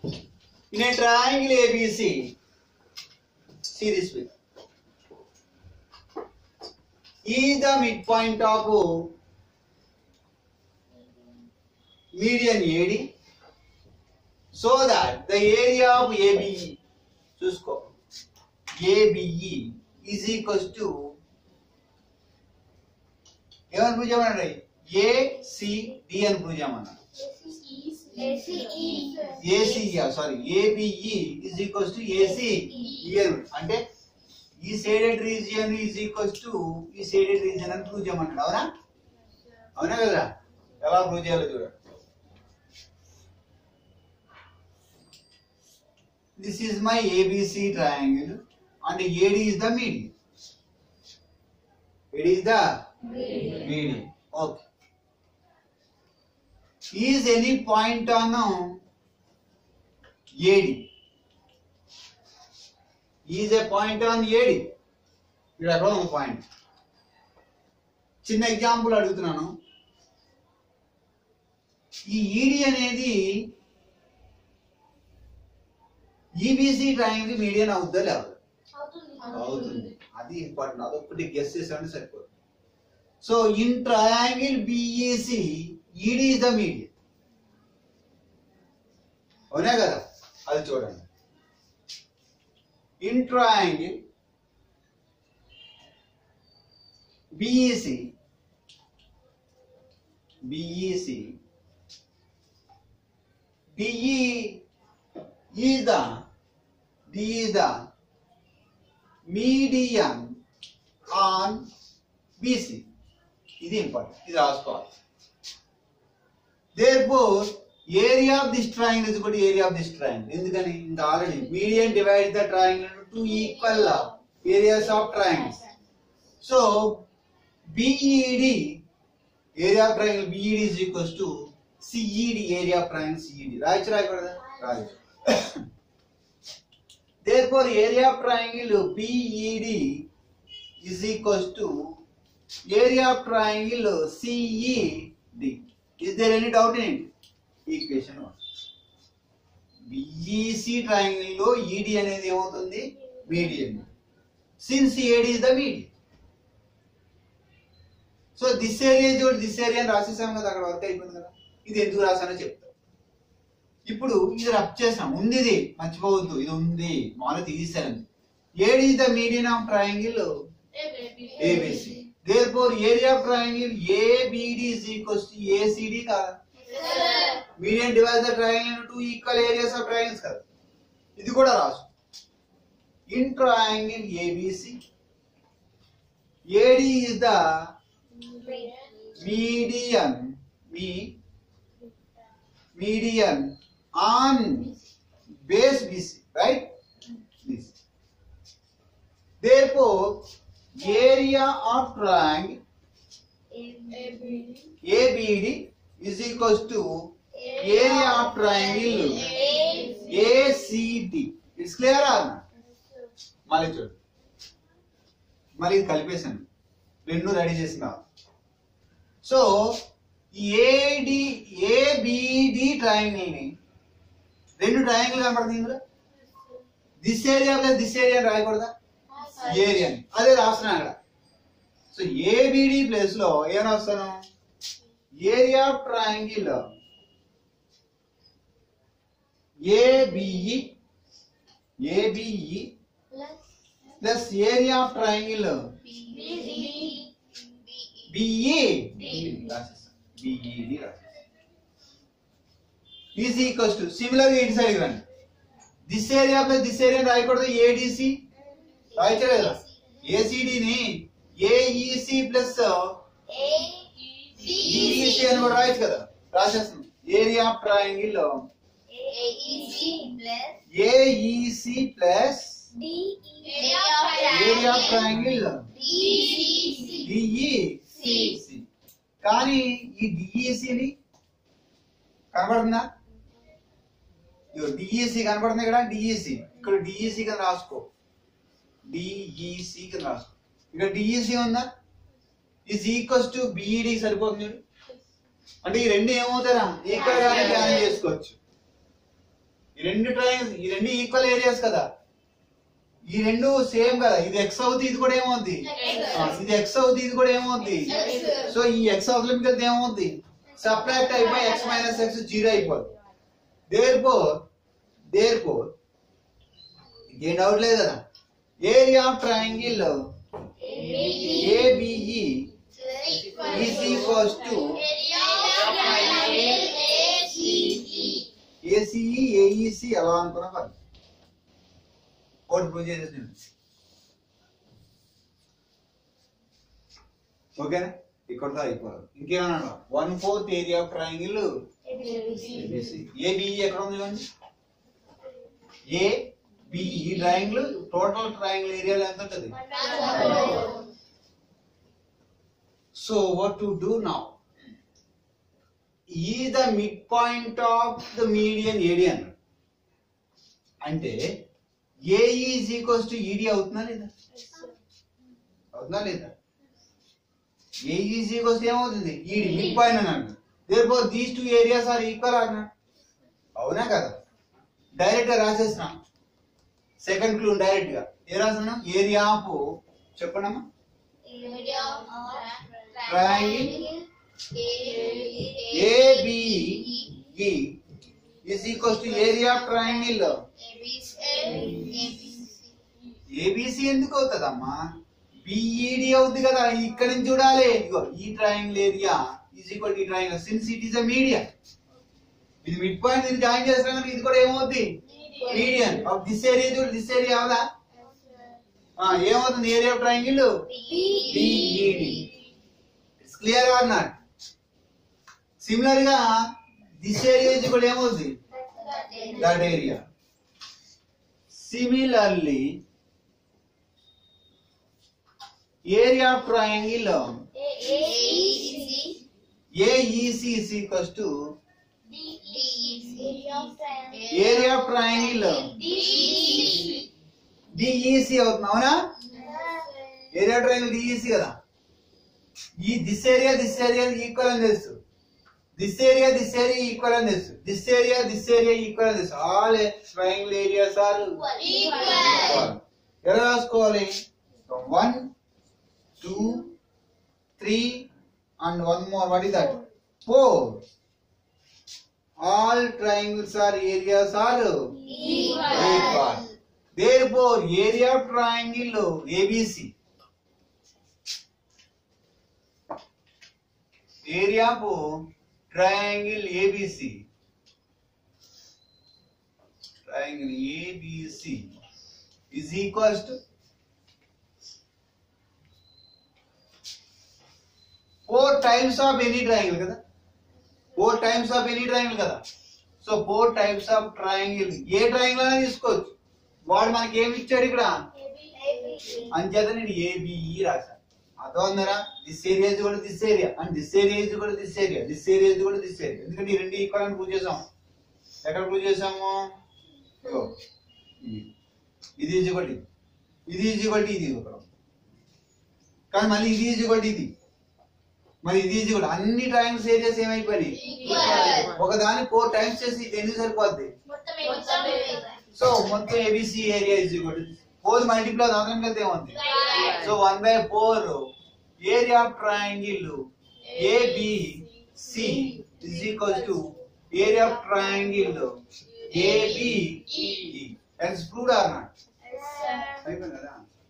In a triangle ABC, see this way. E is the midpoint of median AD, so that the area of ABE, చూసుకో ABE is equals to ఏమని prove చేయమన్నాడు ACD అని prove చేయమన్నాడు AC sorry ABE is equals to AC అంటే ఈ shaded region is equals to ఈ shaded region అని prove చేయమంటాడు అవునా అవునా కదా ఎలా ప్రూవ్ చేయాలో చూడండి this is my ABC triangle and AD is the medium AD is the medium okay is any point on AD is a point on AD ఇక్కడ ఎక్కడ ఒక పాయింట్ చిన్న ఎగ్జాంపుల్ అడుగుతున్నాను ఈ ఈడి అనేది ఈబీసీ ట్రయాంగిల్ మీడియన్ అవుద్దా లేదా అవుతుంది అది ఇంపార్టెంట్ అదొకటి గెస్ చేసామంటే సరిపోతుంది so in triangle BEC ED is the medium అవునా కదా అది చూడండి in triangle BEC BEC DE is the D is the median on BC. ఇది ఇంపార్టెంట్ ఇది రాసుకోవాలి therefore area of this triangle is equal to area of this triangle ఎందుకని ఇంకా already median divides the triangle into two equal areas of triangles so BED area of triangle BED is equals to CED area of triangle CED రాయొచ్చు రాయకూడదా రాయొచ్చు therefore area of triangle PED is equals to area of triangle CED is there any doubt in it equation 1 BEC triangle లో ED అనేది ఏమవుతుంది median since AD is the median so this area చూడు this area అని రాసేసాం కదా అక్కడ work అయిపోయింది కదా ఇది ఎందుకు రాసానో చెప్తా ఇప్పుడు ఇది రబ్ చేసాం ఉంది ఇది మర్చిపోవద్దు ఇది ఉంది మామూలు తీసేసాను AD the median of triangle ABC therefore area of triangle ABD is equals to ACD కాదా median divide the triangle two equal areas of triangles కదా ఇది కూడా రాసు in triangle ABC AD is the median మీ median on base BC, right? This. Therefore, area of triangle ABD is equals to area of triangle ACD. It's clear or not? మళ్ళీ చూడు మళ్ళీ ఇది కలిపేశాను రెండు రెడీ చేసిన సో ఏడి ఏబిడి ట్రయాంగిల్ ని రెండు triangle కనపడుతుంది ఇందులో this area plus this area రాయకూడదా ఏరియా అదే రాస్తున్నా అక్కడ సో ఏబిడి ప్లేస్ లో ఏం రాస్తాను area of triangle ABE ABE plus area of triangle BE రాసేస్తాను బిఈడి రాసేస్తాను ఈజ్ ఈక్వల్స్ టు సిమిలర్ ఇటు సైడ్ రండి this area plus this area రాయకూడదు ఏడిసి రాయచ్చలేదా ఏసీడీని ఏఈసి ప్లస్ ఈఈసి అని కూడా రాయొచ్చు కదా రాసేస్తున్నాం area of triangle AEC plus area of triangle DEC కానీ ఈ డిఈసిని కనబడుతుందా డిఈసి కనబడుతుంది ఇక్కడ డిఈసి ఇక్కడ డిఈసి కింద రాసుకో డిఈసి కింద రాసుకో ఇక్కడ డిఈసి ఉందా ఈజ్ ఈక్వల్స్ టు బిఈడి సరిపోతుంది చూడు. అంటే ఈ రెండు ఏమవుతారా ఈక్వల్ గానే ప్లాన్ చేసుకోవచ్చు ఈ రెండు ట్రయాంగిల్స్ ఈ రెండు ఈక్వల్ ఏరియాస్ కదా ఈ రెండు సేమ్ కదా ఇది ఎక్స్ అవుతుంది ఇది కూడా ఏమవుద్ది ఆ, ఇది ఎక్స్ అవుతుంది ఇది కూడా ఏమవుద్ది సో ఈ ఎక్స్ అవతల మిగిలితే ఏమవుద్ది సబ్ట్రాక్ట్ అయిపోయి ఎక్స్ మైనస్ ఎక్స్ జీరో అయిపోద్ది దేర్ ఫోర్ దేర్ ఫోర్ ఇంకేం డౌట్ లేదు కదా area of triangle ABE is equals to ACE AEC ఎలా అనుకున్నా మరి కోర్టు ప్రూవ్ చేసేసి నేను ఓకేనా ఇక్కడతో అయిపోవాలి ఇంకేమన్నా one fourth area of triangle ABE ఎక్కడ ఉంది ఇవ్వండి A BE triangle total triangle ఏరియాలో ఎంత ఉంటుంది so what to do now E the mid point of the median AD అన్నాడు అంటే ఏ ఈజ్ ఈక్వల్స్ టు ఈడి అవుతుందా లేదా అవుతుందా లేదా ఏ ఈజ్ ఈక్వల్స్ ఏమవుతుంది ఈడి మిడ్ పాయింట్ అన్నాడు therefore these two areas are equal అన్నాడు అవునా కదా డైరెక్ట్ గా రాసేసిన సెకండ్ క్లూ డైరెక్ట్ గా ఏ రాసిన ఏరియా ఆఫ్ చెప్పండమ్మా ABE is equals to area of triangle ABC ఎందుకు అవుతుందమ్మా బిఈడి అవుతుంది కదా ఇక్కడ నుంచి చూడాలి ఇగో ఈ ట్రయాంగిల్ ఏరియా ఈజ్ ఈక్వల్ ఈ triangle since it is a medium ఇది మిడ్ పాయింట్ దీన్ని జాయిన్ చేస్తాం కనుక ఇది కూడా ఏమవుతుంది మీడియం ఆఫ్ దిస్ ఏరియా చూడు దిస్ ఏరియా అవదా ఏమవుతుంది area of triangle BED it's clear or not similar గా దిస్ ఏరియా ఇది కూడా ఏమవుతుంది that area similarly area of triangle AEC is equals to area of triangle DEC అవుతుంది అవునా area triangle DEC కదా ఈ this area this area equal అని తెలుసు this area this area equal అని తెలుసు this area this area equal అని తెలుసు ఆల్ ట్రయాంగిల్ ఏరియాస్ ఆర్ ఎలా రాసుకోవాలి one two three and one more what is that four all triangles are areas are equal therefore area of triangle abc area of triangle abc triangle abc is equals to four times of any triangle కదా four times of any triangle కదా so four types of triangle ఏ triangle అయినా తీసుకోవచ్చు వాడు మనకి ఏమి ఇచ్చాడు ఇక్కడ అంచేత నేను ఏబిఈ రాశాను అర్థమవుతుందరా దిస్ ఏరియా కూడా this area and this area కూడా దిస్ ఏరియా దిస్ ఏరియా కూడా దిస్ ఏరియా ఎందుకంటే ఈ రెండు ఈక్వల్ అని ప్రూవ్ చేసాం ఎక్కడ ప్రూవ్ చేసాము ఇదిగో. ఇది. ఇది ఈజ్ ఈక్వల్ ఇది ఇది ఈజ్ ఈక్వల్ ఇది ఒకటి కానీ మళ్ళీ ఇది ఈజ్ ఈక్వల్ ఇది మరి ఇది ఈజ్ ఈక్వల్ అన్ని ట్రయాంగిల్స్ ఏరియాస్ ఏమైపోయినాయి ఒకదాని ఫోర్ టైమ్స్ చేసి ఇది ఎన్ని సరిపోద్ది సో మొత్తం ABC area is equal four multiply అవసరం కలితే ఏముంది so one by four area of triangle ABC is equal to area of triangle ABE and proved or not అయిపోయింది కదా